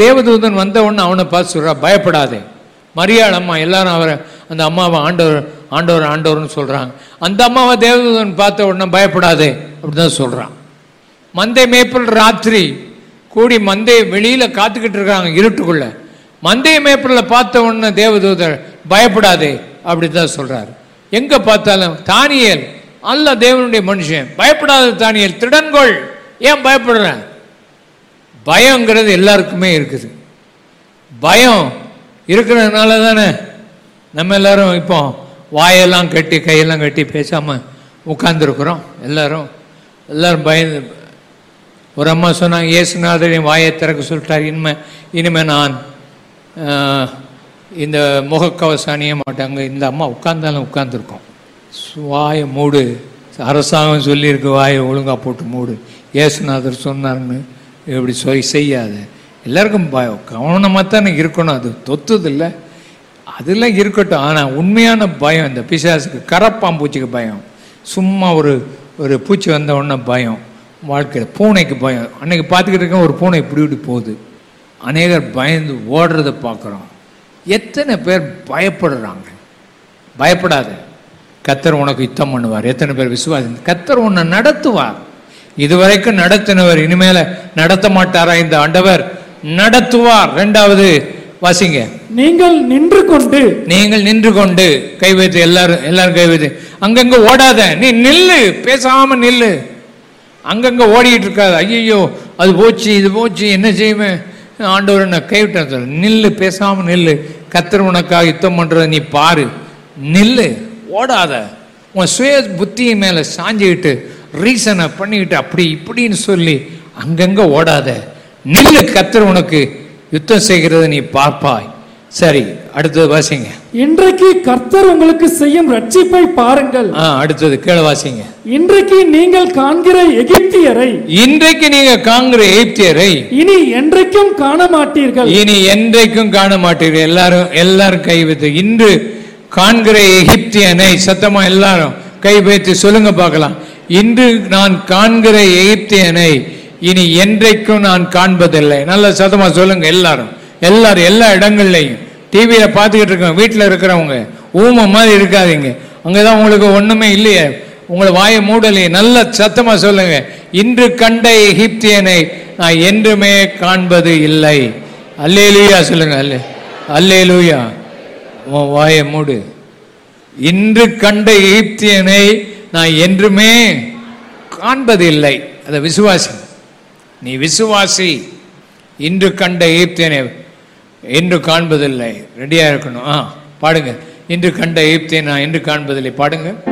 தேவதூதன் வந்த உடனே அவனை பார்த்து சொல்றா பயப்படாதே மரியாள் அம்மா எல்லாரும் அவரை அந்த அம்மாவை ஆண்டவர் ஆண்டவர் ஆண்டவர்னு சொல்றாங்க அந்த அம்மாவை தேவதூதன் பார்த்த உடனே பயப்படாதே அப்படிதான் சொல்றான் மந்தை மேய்ப்பல் ராத்திரி கூடி மந்தை வெளியில காத்துக்கிட்டு இருக்காங்க இருட்டுக்குள்ள மந்தை மேய்ப்பல்ல பார்த்த உடனே தேவதூதர் பயப்படாதே அப்படிதான் சொல்றாரு எங்க பார்த்தாலும் தானியேல் அல்ல தேவனுடைய மனுஷன் பயப்படாத தானியேல் திடன்கொள் ஏன் பயப்படுற பயங்கிறது எல்லாருக்குமே இருக்குது பயம் இருக்கிறதுனால தானே நம்ம எல்லாரும் இப்போ வாயெல்லாம் கட்டி கையெல்லாம் கட்டி பேசாம உட்கார்ந்துருக்குறோம் எல்லாரும் எல்லாரும் பயந்து ஒரு அம்மா சொன்னாங்க இயேசுநாதர் என் வாயை திறக்க சொல்லிட்டார் இனிமே இனிமே நான் ஆஹ், இந்த முகக்கவசம் அணிய மாட்டாங்க இந்த அம்மா உட்கார்ந்தாலும் உட்கார்ந்துருக்கோம் வாயை மூடு அரசாங்கம் சொல்லியிருக்கு வாயை ஒழுங்கா போட்டு மூடு இயேசுநாதர் சொன்னார்னு இப்படி சொல் செய்யாத எல்லாருக்கும் பயம் கவனமாக தானே இருக்கணும் அது தொத்துது இல்லை அதெல்லாம் இருக்கட்டும் ஆனால் உண்மையான பயம் இந்த பிசாசுக்கு கரப்பாம்பூச்சிக்கு பயம் சும்மா ஒரு ஒரு பூச்சி வந்த உடனே பயம் வாழ்க்கையில் பூனைக்கு பயம் அன்னைக்கு பார்த்துக்கிட்டு இருக்கேன் ஒரு பூனை இப்படி இப்படி போகுது அநேகர் பயந்து ஓடுறதை பார்க்குறோம் எத்தனை பேர் பயப்படுறாங்க பயப்படாத கத்தர் உனக்கு யுத்தம் பண்ணுவார் எத்தனை பேர் விசுவாசி கத்தர் உன்னை நடத்துவார் இதுவரைக்கும் நடத்தினவர் இனிமேல நடத்த மாட்டாரா இந்த ஆண்டவர் நடத்துவார் ரெண்டாவது வாசிங்க நீங்கள் நின்று கொண்டு நீங்கள் நின்று கொண்டு கை வைத்து எல்லாரும் எல்லாரும் கை வைத்து அங்கங்க ஓடாத நீ நில்லு பேசாம நில்லு அங்கங்க ஓடிட்டு இருக்காது ஐயோ அது போச்சு இது போச்சு என்ன செய்வேன் ஆண்டவர் நான் கைவிட்டேன் சொல்ல நில்லு பேசாம நில்லு கத்தர் உனக்காக யுத்தம் பண்றத நீ பாரு நில்லு ஓடாத உன் சுய புத்தி மேல சாஞ்சிக்கிட்டு ரீசனை பண்ணிக்கிட்டு அப்படி இப்படின்னு சொல்லி அங்கங்க ஓடாத நில்லு கத்தர் உனக்கு யுத்தம் செய்கிறத நீ பார்ப்பாய் சரி அடுத்தது வாசிங்க இன்றைக்கு கர்த்தர் உங்களுக்கு செய்யும் ரட்சிப்பை பாருங்கள் ஆ அடுத்தது கீழே வாசிங்க இன்றைக்கு நீங்கள் காண்கிற எகிப்தியரை இன்றைக்கு நீங்க காண்கிற எகிப்தியரை இனி என்றைக்கும் காண மாட்டீர்கள் இனி என்றைக்கும் காண மாட்டீர்கள் எல்லாரும் எல்லாரும் கை வைத்து இன்று காண்கிற எகிப்தியனை சத்தமா எல்லாரும் கை வைத்து சொல்லுங்க பார்க்கலாம் இன்று நான் காண்கிற எகிப்தியனை இனி என்றைக்கும் நான் காண்பதில்லை நல்ல சத்தமா சொல்லுங்க எல்லாரும் எல்லாரும் எல்லா இடங்கள்லையும் டிவியில பார்த்துக்கிட்டு இருக்கோம் வீட்டில் இருக்கிறவங்க ஊமை மாதிரி இருக்காதீங்க அங்கதான் உங்களுக்கு ஒண்ணுமே இல்லையே உங்களை வாயை மூடலையே நல்ல சத்தமா சொல்லுங்க இன்று கண்ட எகிப்தியனை நான் என்றுமே காண்பது இல்லை அல்லேலூயா சொல்லுங்க அல்லே அல்லேலூயா உன் வாயை மூடு இன்று கண்ட எகிப்தியனை நான் என்றுமே காண்பதில்லை அதை விசுவாசி நீ விசுவாசி இன்று கண்ட எகிப்தியனை என்று காண்பதில்லை ரெடியா இருக்கணும் ஆ பாடுங்க இன்று கண்ட எகிப்தியனை நான் என்று காண்பதில்லை பாடுங்க